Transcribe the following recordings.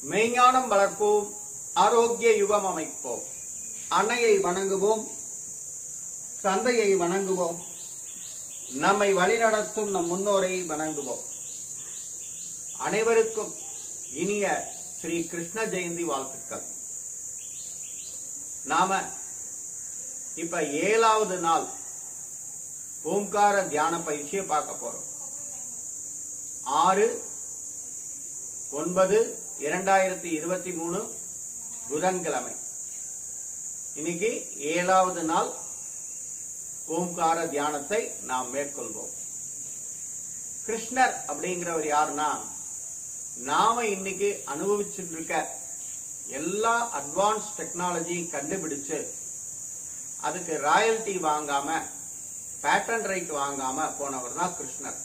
மெய்ஞானம் வளர்ப்போம் ஆரோக்கிய யுகம் அமைப்போம் அன்னையை வணங்குவோம் தந்தையை வணங்குவோம் நம்மை வழிநடத்தும் நம் முன்னோரை வணங்குவோம் அனைவருக்கும் இனிய ஸ்ரீ கிருஷ்ண ஜெயந்தி வாழ்த்துக்கள் நாம இப்ப ஏழாவது நாள் ஓம்கார தியான பயிற்சியை பார்க்க போறோம் ஆறு ஒன்பது இரண்டாயிரத்தி இருபத்தி மூணு புதன்கிழமை இன்னைக்கு ஏழாவது நாள் ஓம்கார தியானத்தை நாம் மேற்கொள்வோம் கிருஷ்ணர் அப்படிங்கிறவர் யாருன்னா நாம இன்னைக்கு அனுபவிச்சுட்டு இருக்க எல்லா அட்வான்ஸ் டெக்னாலஜி கண்டுபிடிச்சு அதுக்கு ராயல்டி வாங்காம பேட்டன் ரைட் வாங்காம போனவர் தான் கிருஷ்ணர்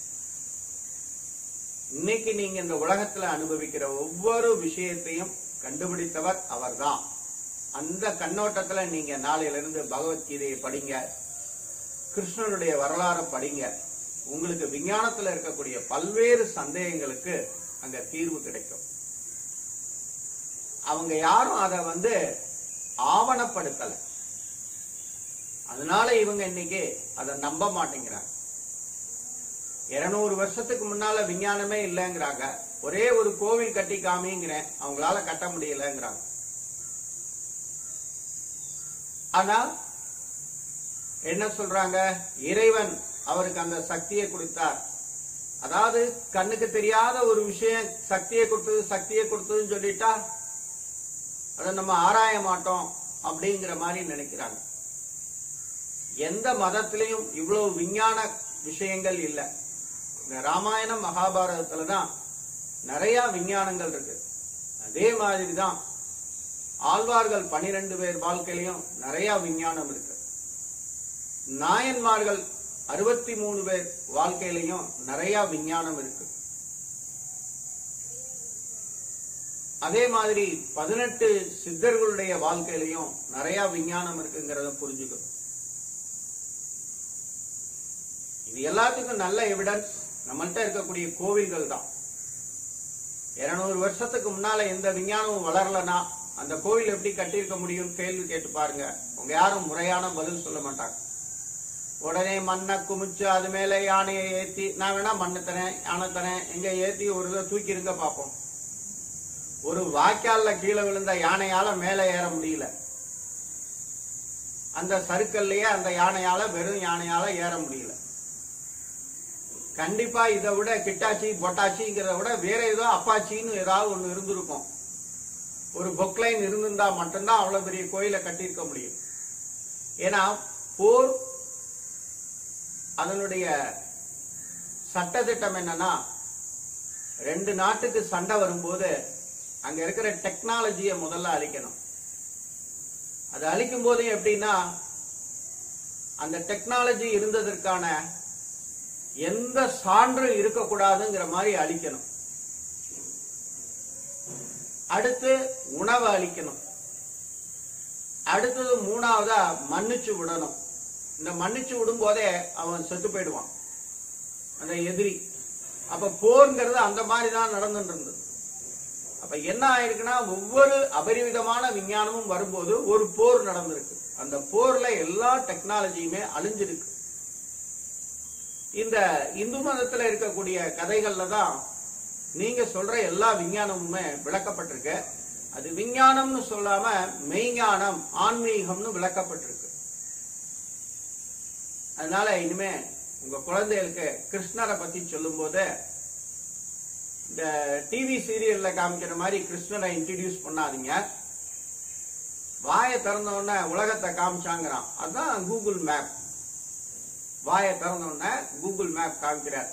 இன்னைக்கு நீங்க இந்த உலகத்துல அனுபவிக்கிற ஒவ்வொரு விஷயத்தையும் கண்டுபிடித்தவர் அவர்தான் அந்த கண்ணோட்டத்துல நீங்க நாளையிலிருந்து பகவத்கீதையை படிங்க கிருஷ்ணனுடைய வரலாறு படிங்க உங்களுக்கு விஞ்ஞானத்துல இருக்கக்கூடிய பல்வேறு சந்தேகங்களுக்கு அங்க தீர்வு கிடைக்கும் அவங்க யாரும் அதை வந்து ஆவணப்படுத்தல அதனால இவங்க இன்னைக்கு அதை நம்ப மாட்டேங்கிறாங்க இருநூறு வருஷத்துக்கு முன்னால விஞ்ஞானமே இல்லைங்கிறாங்க ஒரே ஒரு கோவில் கட்டி காமிங்கிறேன் அவங்களால கட்ட முடியலங்கிறாங்க ஆனா என்ன சொல்றாங்க இறைவன் அவருக்கு அந்த சக்தியை கொடுத்தார் அதாவது கண்ணுக்கு தெரியாத ஒரு விஷயம் சக்தியை கொடுத்தது சக்தியை கொடுத்ததுன்னு சொல்லிட்டா அதை நம்ம ஆராய மாட்டோம் அப்படிங்கிற மாதிரி நினைக்கிறாங்க எந்த மதத்திலையும் இவ்வளவு விஞ்ஞான விஷயங்கள் இல்லை இந்த ராமாயணம் மகாபாரதத்துல தான் நிறைய விஞ்ஞானங்கள் இருக்கு அதே மாதிரி தான் ஆழ்வார்கள் பனிரெண்டு பேர் வாழ்க்கையிலையும் நிறைய விஞ்ஞானம் இருக்கு நாயன்மார்கள் அறுபத்தி மூணு பேர் வாழ்க்கையிலையும் நிறைய விஞ்ஞானம் இருக்கு அதே மாதிரி பதினெட்டு சித்தர்களுடைய வாழ்க்கையிலையும் நிறைய விஞ்ஞானம் இருக்குங்கிறத புரிஞ்சுக்கணும் இது எல்லாத்துக்கும் நல்ல எவிடன்ஸ் நம்மள்ட்ட இருக்கக்கூடிய கோவில்கள் தான் இருநூறு வருஷத்துக்கு முன்னால எந்த விஞ்ஞானமும் வளரலனா அந்த கோவில் எப்படி கட்டியிருக்க முடியும் கேள்வி கேட்டு பாருங்க உங்க யாரும் முறையான பதில் சொல்ல மாட்டாங்க உடனே மண்ணை குமிச்சு அது மேல யானையை ஏத்தி நான் வேணா மண்ணு தரேன் யானை தரேன் எங்க ஏத்தி ஒரு இதை தூக்கி இருங்க பார்ப்போம் ஒரு வாய்க்கால்ல கீழே விழுந்த யானையால மேல ஏற முடியல அந்த சருக்கல்லையே அந்த யானையால வெறும் யானையால ஏற முடியல கண்டிப்பா இதை விட கிட்டாச்சி பொட்டாச்சிங்கிறத விட வேற ஏதோ அப்பாச்சின்னு ஏதாவது ஒண்ணு இருந்திருக்கும் ஒரு பொக்லைன் இருந்திருந்தா மட்டும்தான் அவ்வளவு பெரிய கோயிலை கட்டியிருக்க முடியும் ஏன்னா போர் அதனுடைய சட்டத்திட்டம் என்னன்னா ரெண்டு நாட்டுக்கு சண்டை வரும்போது அங்க இருக்கிற டெக்னாலஜியை முதல்ல அழிக்கணும் அது அழிக்கும் போது எப்படின்னா அந்த டெக்னாலஜி இருந்ததற்கான எந்த சான்று இருக்கக்கூடாதுங்கிற மாதிரி அழிக்கணும் அடுத்து உணவை அழிக்கணும் அடுத்தது மூணாவதா மன்னிச்சு விடணும் இந்த மன்னிச்சு விடும் போதே அவன் செத்து போயிடுவான் அந்த எதிரி அப்ப போர்ங்கிறது அந்த மாதிரி தான் நடந்துட்டு இருந்தது அப்ப என்ன ஆயிருக்குன்னா ஒவ்வொரு அபரிவிதமான விஞ்ஞானமும் வரும்போது ஒரு போர் நடந்திருக்கு அந்த போர்ல எல்லா டெக்னாலஜியுமே அழிஞ்சிருக்கு இந்த இந்து மதத்துல இருக்கக்கூடிய கதைகள்ல தான் நீங்க சொல்ற எல்லா விஞ்ஞானமுமே விளக்கப்பட்டிருக்கு அது விஞ்ஞானம்னு சொல்லாம மெய்ஞானம் ஆன்மீகம்னு விளக்கப்பட்டிருக்கு அதனால இனிமே உங்க குழந்தைகளுக்கு கிருஷ்ணரை பத்தி சொல்லும் போது இந்த டிவி சீரியல்ல காமிக்கிற மாதிரி கிருஷ்ணரை இன்ட்ரடியூஸ் பண்ணாதீங்க வாயை திறந்த உடனே உலகத்தை காமிச்சாங்கிறான் அதுதான் கூகுள் மேப் வாயை திறந்த உடனே கூகுள் மேப் காமிக்கிறார்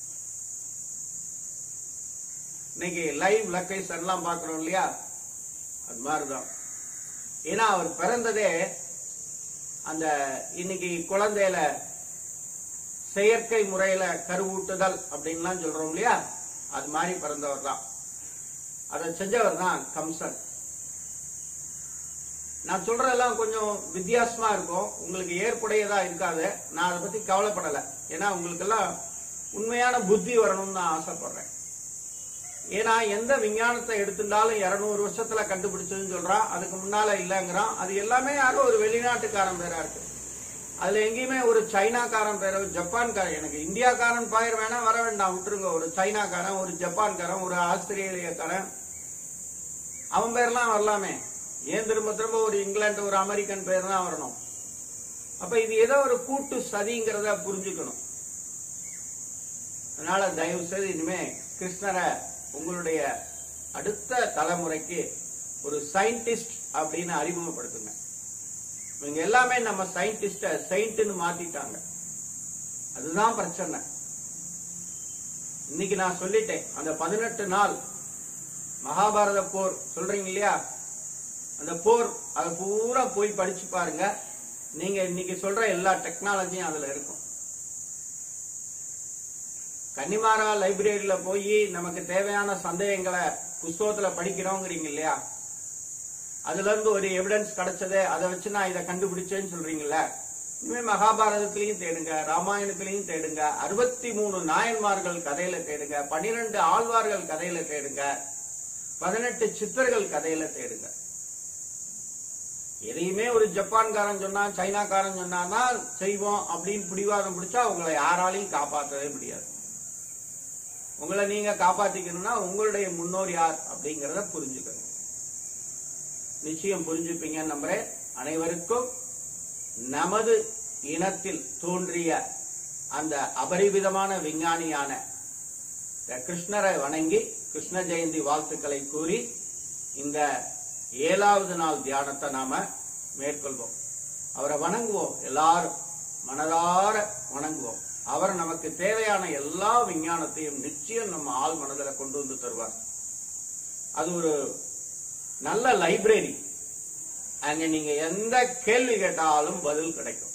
இன்னைக்கு லைவ் லொகேஷன் எல்லாம் பாக்குறோம் இல்லையா அது மாதிரிதான் ஏன்னா அவர் பிறந்ததே அந்த இன்னைக்கு குழந்தையில செயற்கை முறையில கருவூட்டுதல் அப்படின்லாம் சொல்றோம் இல்லையா அது மாதிரி பிறந்தவர் தான் அதை செஞ்சவர் தான் கம்சன் நான் சொல்றதெல்லாம் கொஞ்சம் வித்தியாசமா இருக்கும் உங்களுக்கு ஏற்புடையதா இருக்காது நான் அதை பத்தி கவலைப்படல ஏன்னா உங்களுக்கு எல்லாம் உண்மையான புத்தி வரணும்னு நான் ஆசைப்படுறேன் ஏன்னா எந்த விஞ்ஞானத்தை எடுத்துட்டாலும் இருநூறு வருஷத்துல கண்டுபிடிச்சதுன்னு சொல்றான் அதுக்கு முன்னால இல்லங்கிறான் அது எல்லாமே யாரோ ஒரு வெளிநாட்டுக்காரன் பேரா இருக்கு அதுல எங்கேயுமே ஒரு சைனாக்காரன் பேர ஜப்பான்காரன் எனக்கு இந்தியாக்காரன் பெயர் வேணா வர வேண்டாம் விட்டுருங்க ஒரு சைனாக்காரன் ஒரு ஜப்பான்காரன் ஒரு ஆஸ்திரேலியக்காரன் அவன் பேர்லாம் வரலாமே ஏன் திரும்ப திரும்ப ஒரு இங்கிலாந்து ஒரு அமெரிக்கன் பேர் தான் வரணும் அப்ப இது ஏதோ ஒரு கூட்டு சதிங்கிறத புரிஞ்சுக்கணும் அதனால தயவு செய்து இனிமே கிருஷ்ணரை உங்களுடைய அடுத்த தலைமுறைக்கு ஒரு சயின்டிஸ்ட் அப்படின்னு அறிமுகப்படுத்துங்க இவங்க எல்லாமே நம்ம சயின்டிஸ்ட செயின்ட்னு மாத்திட்டாங்க அதுதான் பிரச்சனை இன்னைக்கு நான் சொல்லிட்டேன் அந்த பதினெட்டு நாள் மகாபாரத போர் சொல்றீங்க இல்லையா அந்த போர் அதை பூரா போய் படிச்சு பாருங்க நீங்க இன்னைக்கு சொல்ற எல்லா டெக்னாலஜியும் அதுல இருக்கும் கன்னிமாரா லைப்ரரியில போய் நமக்கு தேவையான சந்தேகங்களை புஸ்தகத்துல படிக்கிறோங்கிறீங்க இல்லையா அதுல இருந்து ஒரு எவிடன்ஸ் கிடைச்சதே அதை வச்சு நான் இதை கண்டுபிடிச்சேன்னு சொல்றீங்கல்ல இனிமே மகாபாரதத்திலையும் தேடுங்க ராமாயணத்திலையும் தேடுங்க அறுபத்தி மூணு நாயன்மார்கள் கதையில தேடுங்க பன்னிரண்டு ஆழ்வார்கள் கதையில தேடுங்க பதினெட்டு சித்தர்கள் கதையில தேடுங்க எதையுமே ஒரு ஜப்பான்காரன் சொன்னா சைனாக்காரன் சொன்னா செய்வோம் அப்படின்னு பிடிவாதம் பிடிச்சா உங்களை யாராலையும் காப்பாற்றவே முடியாது உங்களை நீங்க காப்பாத்திக்கணும்னா உங்களுடைய முன்னோர் யார் அப்படிங்கறத புரிஞ்சுக்கணும் நிச்சயம் புரிஞ்சுப்பீங்கன்னு நம்புறேன் அனைவருக்கும் நமது இனத்தில் தோன்றிய அந்த அபரிவிதமான விஞ்ஞானியான இந்த கிருஷ்ணரை வணங்கி கிருஷ்ண ஜெயந்தி வாழ்த்துக்களை கூறி இந்த ஏழாவது நாள் தியானத்தை நாம மேற்கொள்வோம் அவரை வணங்குவோம் எல்லாரும் மனதார வணங்குவோம் அவர் நமக்கு தேவையான எல்லா விஞ்ஞானத்தையும் நிச்சயம் நம்ம ஆள் மனதில் கொண்டு வந்து தருவார் அது ஒரு நல்ல லைப்ரரி அங்க நீங்க எந்த கேள்வி கேட்டாலும் பதில் கிடைக்கும்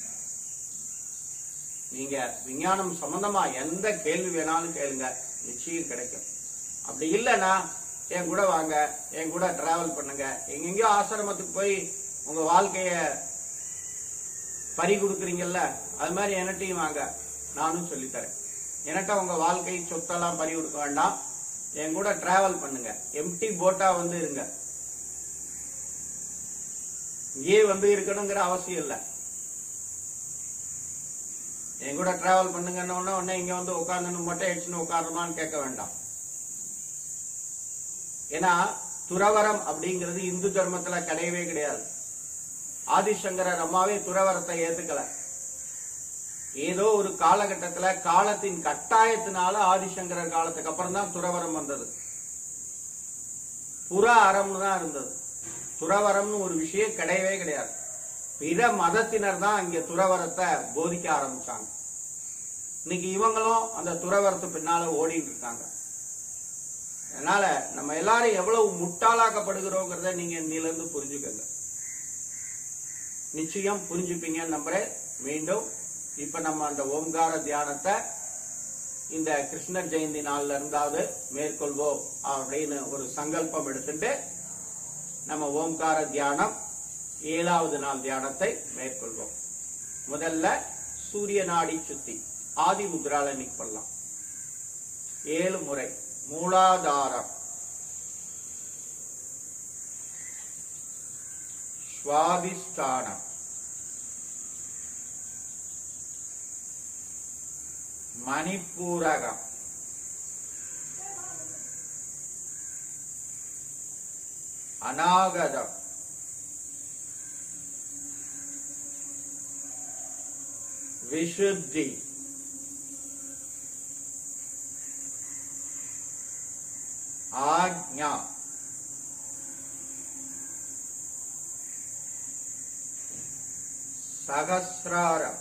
நீங்க விஞ்ஞானம் சம்பந்தமா எந்த கேள்வி வேணாலும் கேளுங்க நிச்சயம் கிடைக்கும் அப்படி இல்லைன்னா என் கூட வாங்க என் கூட டிராவல் பண்ணுங்க எங்கெங்கயோ ஆசிரமத்துக்கு போய் உங்க வாழ்க்கைய பறி கொடுக்குறீங்கல்ல அது மாதிரி எனட்டையும் வாங்க நானும் சொல்லித்தரேன் எனட்ட உங்க வாழ்க்கை சொத்தெல்லாம் பறி கொடுக்க வேண்டாம் என் கூட டிராவல் பண்ணுங்க எம்டி போட்டா வந்து இருங்க இங்கேயே வந்து இருக்கணுங்கிற அவசியம் இல்லை என் கூட டிராவல் பண்ணுங்கன்னு உடனே இங்க வந்து உட்கார்ந்து மொட்டை அடிச்சுன்னு உட்காரணுமான்னு கேட்க வேண்டாம் ஏன்னா துறவரம் அப்படிங்கிறது இந்து தர்மத்துல கிடையவே கிடையாது ஆதிசங்கரர் அம்மாவே துறவரத்தை ஏத்துக்கல ஏதோ ஒரு காலகட்டத்துல காலத்தின் கட்டாயத்தினால ஆதிசங்கரர் காலத்துக்கு அப்புறம் தான் துறவரம் வந்தது புற அறம்னு தான் இருந்தது துறவரம்னு ஒரு விஷயம் கிடையவே கிடையாது பிற மதத்தினர் தான் இங்க துறவரத்தை போதிக்க ஆரம்பிச்சாங்க இன்னைக்கு இவங்களும் அந்த துறவரத்து பின்னால ஓடிட்டு இருக்காங்க அதனால நம்ம எல்லாரும் எவ்வளவு முட்டாளாக்கப்படுகிறோங்கிறத நீங்க இன்னில இருந்து புரிஞ்சுக்கங்க நிச்சயம் புரிஞ்சுப்பீங்கன்னு நம்புறேன் மீண்டும் இப்ப நம்ம அந்த ஓம்கார தியானத்தை இந்த கிருஷ்ணர் ஜெயந்தி நாள்ல இருந்தாவது மேற்கொள்வோம் அப்படின்னு ஒரு சங்கல்பம் எடுத்துட்டு நம்ம ஓம்கார தியானம் ஏழாவது நாள் தியானத்தை மேற்கொள்வோம் முதல்ல சூரிய நாடி சுத்தி ஆதி முத்ரால இன்னைக்கு பண்ணலாம் ஏழு முறை மூலாதாரம் சுவாதிஷ்டானம் மணிப்பூரகம் அநாகதம் விசுத்தி ஆக்ஞா சகசிராரம்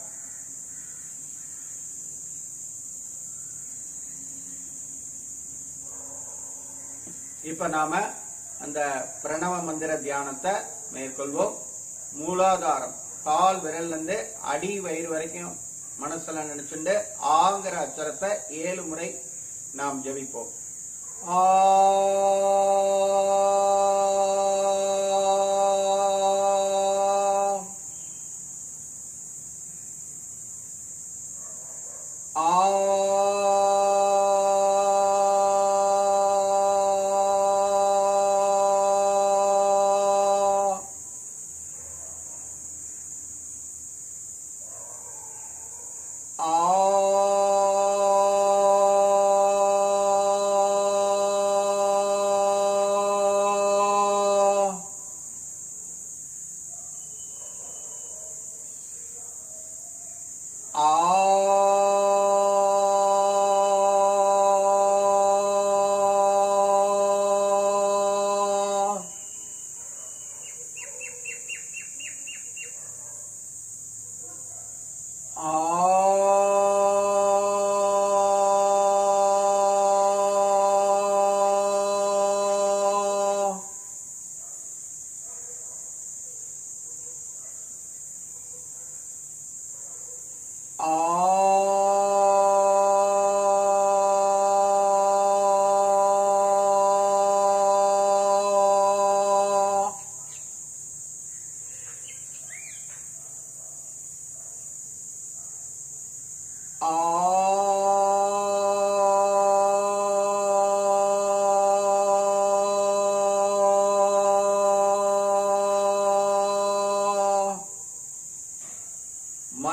இப்ப நாம அந்த பிரணவ மந்திர தியானத்தை மேற்கொள்வோம் மூலாதாரம் கால் விரல்ல இருந்து அடி வயிறு வரைக்கும் மனசுல நினைச்சுட்டு ஆங்கிற அச்சரத்தை ஏழு முறை நாம் ஜெபிப்போம் ஆ ஆ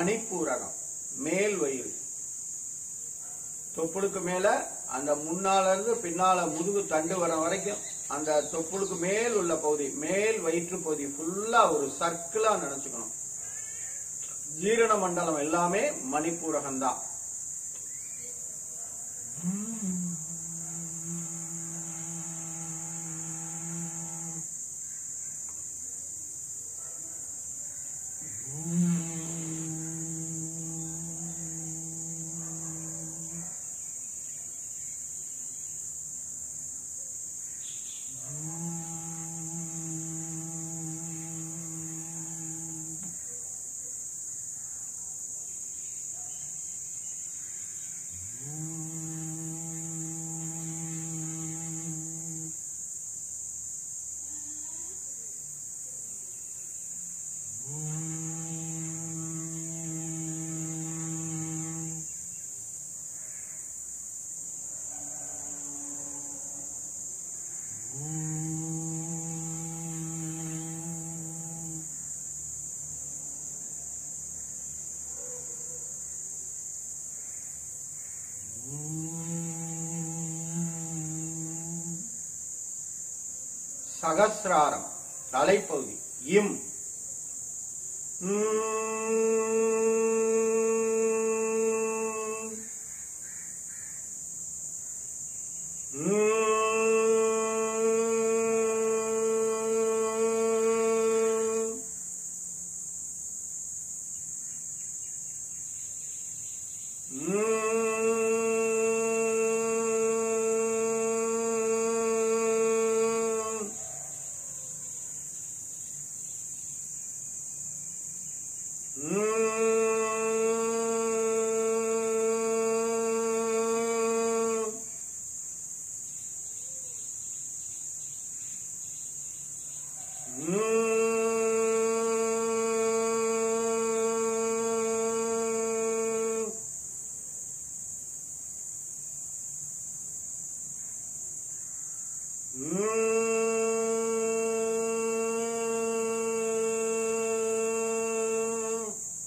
மணிப்பூரகம் மேல் வயிறு தொப்புளுக்கு மேல அந்த முன்னால இருந்து பின்னால முதுகு தண்டு வர வரைக்கும் அந்த தொப்புளுக்கு மேல் உள்ள பகுதி மேல் வயிற்று பகுதி ஃபுல்லா ஒரு சர்க்கிளா நினைச்சுக்கணும் ஜீரண மண்டலம் எல்லாமே மணிப்பூரகம் தான் சகசிராரம் தலைப்பகுதி இம் உம். உம். உம். உம். உம். உம்.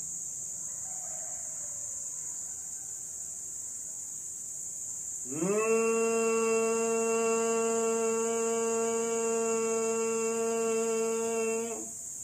உம்.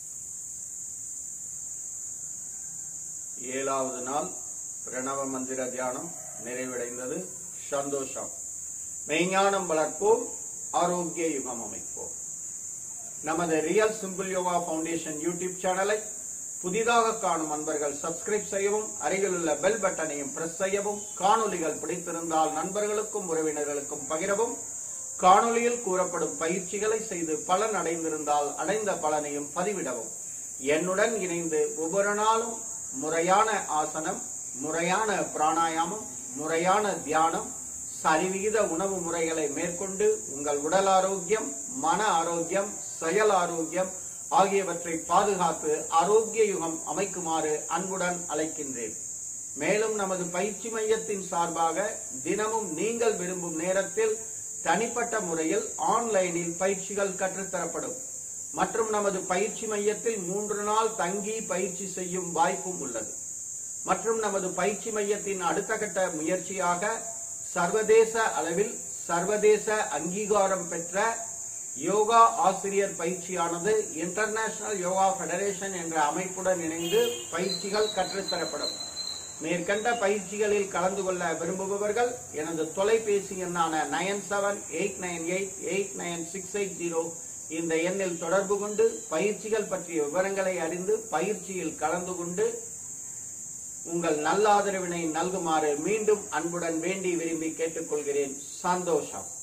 ஏழாவது நாள் பிரணவ மந்திர தியானம் நிறைவடைந்தது சந்தோஷம் மெய்ஞானம் வளர்ப்போம் ஆரோக்கிய யுகம் அமைப்போம் நமது real simple yoga foundation YouTube சேனலை புதிதாக காணும் அன்பர்கள் சப்ஸ்கிரைப் செய்யவும் அருகில் உள்ள பெல் பட்டனையும் பிரஸ் செய்யவும் காணொளிகள் பிடித்திருந்தால் நண்பர்களுக்கும் உறவினர்களுக்கும் பகிரவும் காணொளியில் கூறப்படும் பயிற்சிகளை செய்து பலன் அடைந்திருந்தால் அடைந்த பலனையும் பதிவிடவும் என்னுடன் இணைந்து ஒவ்வொரு நாளும் முறையான ஆசனம் முறையான பிராணாயாமம் முறையான தியானம் சரிவிகித உணவு முறைகளை மேற்கொண்டு உங்கள் உடல் ஆரோக்கியம் மன ஆரோக்கியம் செயல் ஆரோக்கியம் ஆகியவற்றை பாதுகாத்து ஆரோக்கிய யுகம் அமைக்குமாறு அன்புடன் அழைக்கின்றேன் மேலும் நமது பயிற்சி மையத்தின் சார்பாக தினமும் நீங்கள் விரும்பும் நேரத்தில் தனிப்பட்ட முறையில் ஆன்லைனில் பயிற்சிகள் கற்றுத்தரப்படும் மற்றும் நமது பயிற்சி மையத்தில் மூன்று நாள் தங்கி பயிற்சி செய்யும் வாய்ப்பும் உள்ளது மற்றும் நமது பயிற்சி மையத்தின் அடுத்த கட்ட முயற்சியாக சர்வதேச அளவில் சர்வதேச அங்கீகாரம் பெற்ற யோகா ஆசிரியர் பயிற்சியானது இன்டர்நேஷனல் யோகா ஃபெடரேஷன் என்ற அமைப்புடன் இணைந்து பயிற்சிகள் கற்றுத்தரப்படும் மேற்கண்ட பயிற்சிகளில் கலந்து கொள்ள விரும்புபவர்கள் எனது தொலைபேசி எண்ணான nine seven eight nine eight eight nine six eight zero இந்த எண்ணில் தொடர்பு கொண்டு பயிற்சிகள் பற்றிய விவரங்களை அறிந்து பயிற்சியில் கலந்து கொண்டு உங்கள் நல்லாதரவினை நல்குமாறு மீண்டும் அன்புடன் வேண்டி விரும்பி கேட்டுக்கொள்கிறேன் சந்தோஷம்